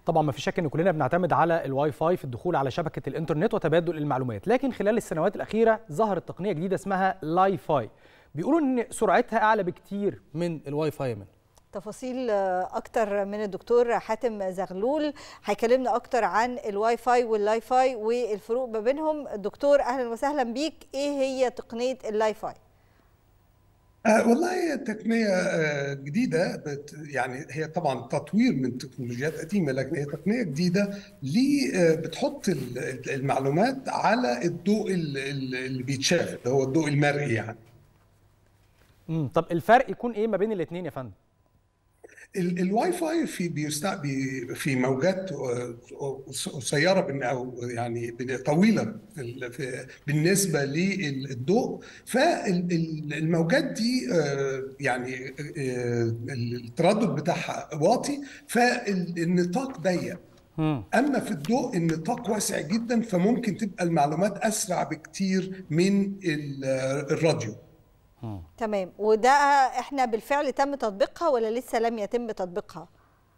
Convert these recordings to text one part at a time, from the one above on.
طبعا ما في شك ان كلنا بنعتمد على الواي فاي في الدخول على شبكه الانترنت وتبادل المعلومات لكن خلال السنوات الاخيره ظهرت تقنيه جديده اسمها لاي فاي بيقولوا ان سرعتها اعلى بكتير من الواي فاي من تفاصيل اكتر من الدكتور حاتم زغلول هيكلمنا اكتر عن الواي فاي واللاي فاي والفروق ما بينهم دكتور اهلا وسهلا بيك ايه هي تقنيه اللاي فاي آه والله تقنية آه جديدة بت يعني هي طبعا تطوير من تكنولوجيات قديمة لكن هي تقنية جديدة اللي آه بتحط المعلومات على الضوء اللي بيتشاف اللي هو الضوء المرئي يعني. امم طب الفرق يكون ايه ما بين الاثنين يا فندم؟ الواي فاي في بيست في موجات قصيره او يعني طويله بالنسبه للضوء فالموجات دي يعني التردد بتاعها واطي فالنطاق ضيق اما في الضوء النطاق واسع جدا فممكن تبقى المعلومات اسرع بكتير من الراديو تمام وده احنا بالفعل تم تطبيقها ولا لسه لم يتم تطبيقها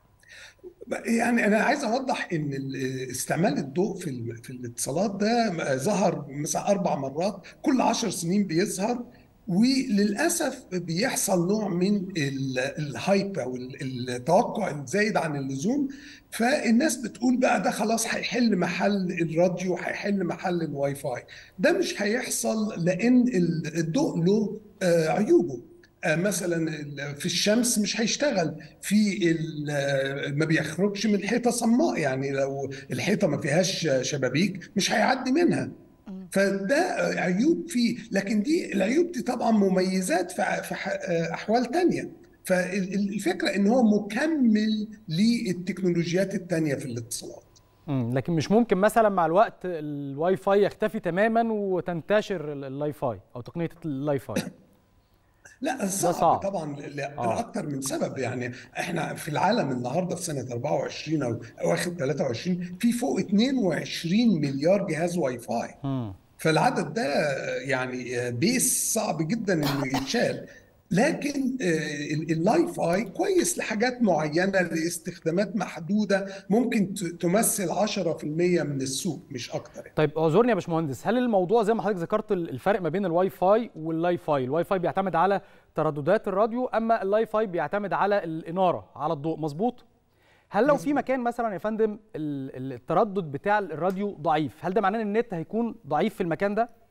يعني انا عايز اوضح ان استعمال الضوء في في الاتصالات ده ظهر مثلا اربع مرات كل عشر سنين بيظهر وللاسف بيحصل نوع من الهايب او التوقع الزايد عن اللزوم فالناس بتقول بقى ده خلاص هيحل محل الراديو هيحل محل الواي فاي ده مش هيحصل لان الضوء له عيوبه مثلا في الشمس مش هيشتغل في ما بيخرجش من حيطه صماء يعني لو الحيطه ما فيهاش شبابيك مش هيعدي منها فده عيوب فيه لكن دي العيوب دي طبعا مميزات في احوال تانية فالفكره ان هو مكمل للتكنولوجيات التانية في الاتصالات لكن مش ممكن مثلا مع الوقت الواي فاي يختفي تماما وتنتشر اللاي فاي او تقنيه اللاي فاي لا صعب, صعب. طبعا لاكثر من سبب يعني احنا في العالم النهارده في سنه 24 او اواخر 23 في فوق 22 مليار جهاز واي فاي م. فالعدد ده يعني بيس صعب جدا انه يتشال لكن اللاي فاي كويس لحاجات معينه لاستخدامات محدوده ممكن تمثل 10% من السوق مش اكتر طيب اعذرني يا باشمهندس هل الموضوع زي ما حضرتك ذكرت الفرق ما بين الواي فاي واللاي فاي الواي فاي بيعتمد على ترددات الراديو اما اللاي فاي بيعتمد على الاناره على الضوء مظبوط هل لو في مكان مثلا يا فندم التردد بتاع الراديو ضعيف هل ده معناه ان النت هيكون ضعيف في المكان ده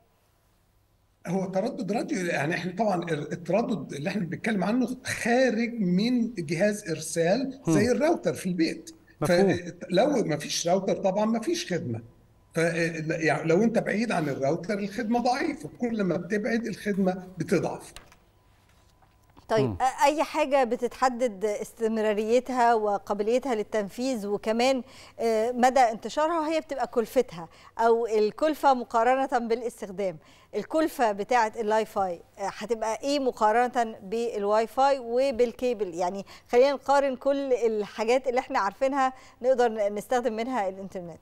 هو تردد راديو يعني احنا طبعا التردد اللي احنا بنتكلم عنه خارج من جهاز ارسال زي الراوتر في البيت مفهوم. فلو ما فيش راوتر طبعا ما فيش خدمه ف يعني لو انت بعيد عن الراوتر الخدمه ضعيفه كل ما بتبعد الخدمه بتضعف طيب م. اي حاجه بتتحدد استمراريتها وقابليتها للتنفيذ وكمان مدى انتشارها هي بتبقى كلفتها او الكلفه مقارنه بالاستخدام الكلفه بتاعه اللاي فاي هتبقى ايه مقارنه بالواي فاي وبالكيبل يعني خلينا نقارن كل الحاجات اللي احنا عارفينها نقدر نستخدم منها الانترنت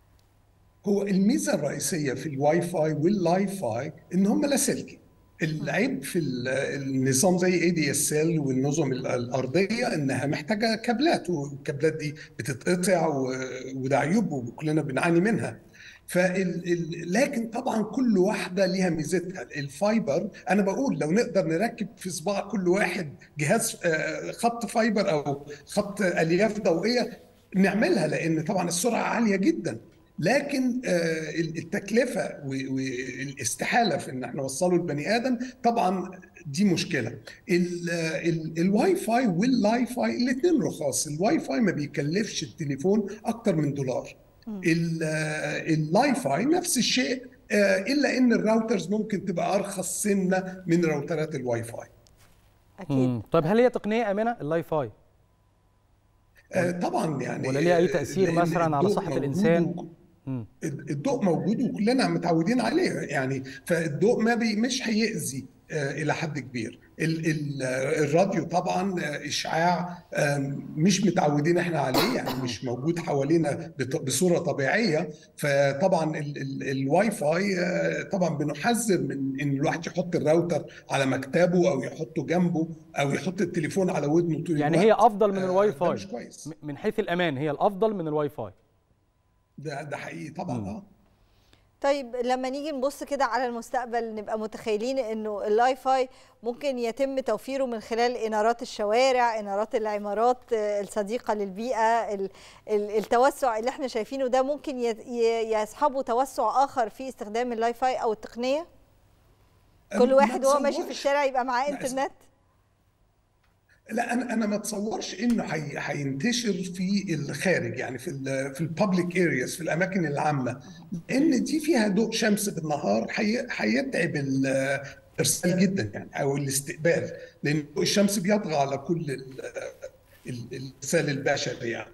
هو الميزه الرئيسيه في الواي فاي واللاي فاي ان هم لاسلكي العيب في النظام زي اي دي اس ال والنظم الارضيه انها محتاجه كابلات والكابلات دي بتتقطع وده عيوب وكلنا بنعاني منها فال... لكن طبعا كل واحده ليها ميزتها الفايبر انا بقول لو نقدر نركب في صباع كل واحد جهاز خط فايبر او خط الياف ضوئيه نعملها لان طبعا السرعه عاليه جدا لكن التكلفه والاستحاله في ان احنا نوصله لبني ادم طبعا دي مشكله الواي فاي واللاي فاي الاثنين رخاص الواي فاي ما بيكلفش التليفون اكتر من دولار اللاي فاي نفس الشيء الا ان الراوترز ممكن تبقى ارخص سنه من راوترات الواي فاي اكيد طيب هل هي تقنيه امنه اللاي فاي طبعا يعني ولا ليها اي تاثير مثلا على صحه الانسان الضوء موجود وكلنا متعودين عليه يعني فالضوء ما بي مش هيأذي الى حد كبير الراديو طبعا اشعاع مش متعودين احنا عليه يعني مش موجود حوالينا بصوره طبيعيه فطبعا الواي فاي طبعا بنحذر من ان الواحد يحط الراوتر على مكتبه او يحطه جنبه او يحط التليفون على ودنه طول يعني هي افضل من الواي فاي مش كويس من حيث الامان هي الافضل من الواي فاي ده ده حقيقي طبعا اه طيب لما نيجي نبص كده على المستقبل نبقى متخيلين انه اللاي فاي ممكن يتم توفيره من خلال انارات الشوارع انارات العمارات الصديقه للبيئه التوسع اللي احنا شايفينه ده ممكن يصحبه توسع اخر في استخدام اللاي فاي او التقنيه كل واحد وهو ماشي في الشارع يبقى معاه انترنت لا انا انا ما اتصورش انه هينتشر في الخارج يعني في ال في الببليك ارياز في الاماكن العامه لان دي فيها ضوء شمس بالنهار هيتعب الارسال جدا يعني او الاستقبال لان ضوء الشمس بيطغى على كل الارسال البشري يعني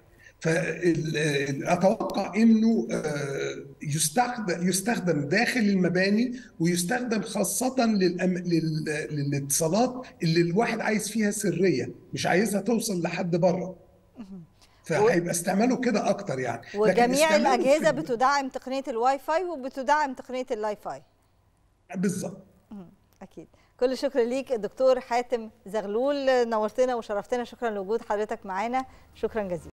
فاتوقع انه يستخدم يستخدم داخل المباني ويستخدم خاصه للأم... لل... للاتصالات اللي الواحد عايز فيها سريه مش عايزها توصل لحد بره فهيبقى استعماله كده اكتر يعني وجميع الاجهزه في... بتدعم تقنيه الواي فاي وبتدعم تقنيه اللاي فاي بالظبط اكيد كل الشكر ليك الدكتور حاتم زغلول نورتنا وشرفتنا شكرا لوجود حضرتك معانا شكرا جزيلا